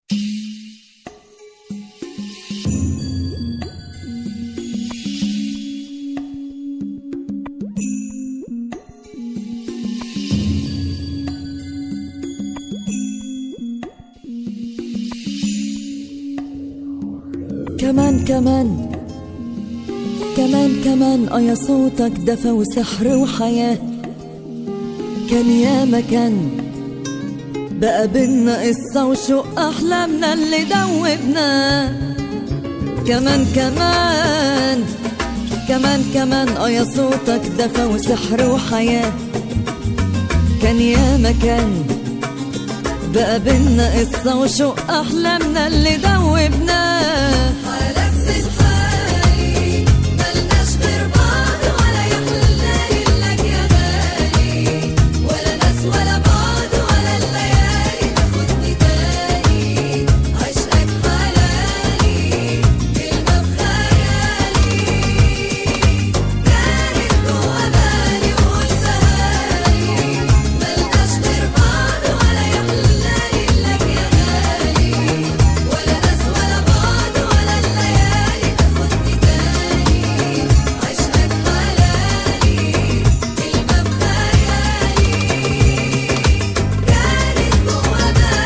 كمان كمان كمان كمان اه يا صوتك دفى وسحر وحياة كان يا مكان بقى بينا قصة وشوق أحلامنا اللي دوبنا كمان كمان كمان كمان اه يا صوتك دفى وسحر وحياة كان يا مكان بقى بينا قصة وشوق أحلامنا اللي دوبنا حالك من حالي ملناش غير بعض ولا يحلالي لك يا غالي ولا ناس ولا بعض ولا الليالي تاخدني تاني عشقك حلالي كلمة بخيالي كانت جوا بالي وقلتها لي ملناش غير بعض ولا يحلالي لك يا غالي ولا ناس ولا بعض ولا الليالي تاخدني تاني عشقك حلالي كلمة بخيالي كانت جوا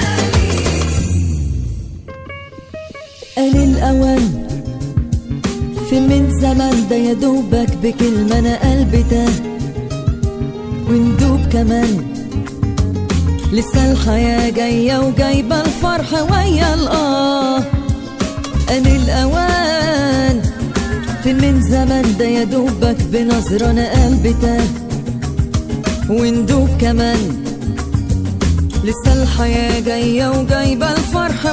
بالي قال الأوان في من زمان ده يا دوبك بكلمة أنا قلبي تاه وندوب كمان لسه الحياة جاية وجايبة الفرح ويا الآه قال الأوان في من زمان ده يا دوبك بنظرة أنا قلبي تاه وندوب كمان لسه الحياة جاية وجايبة الفرح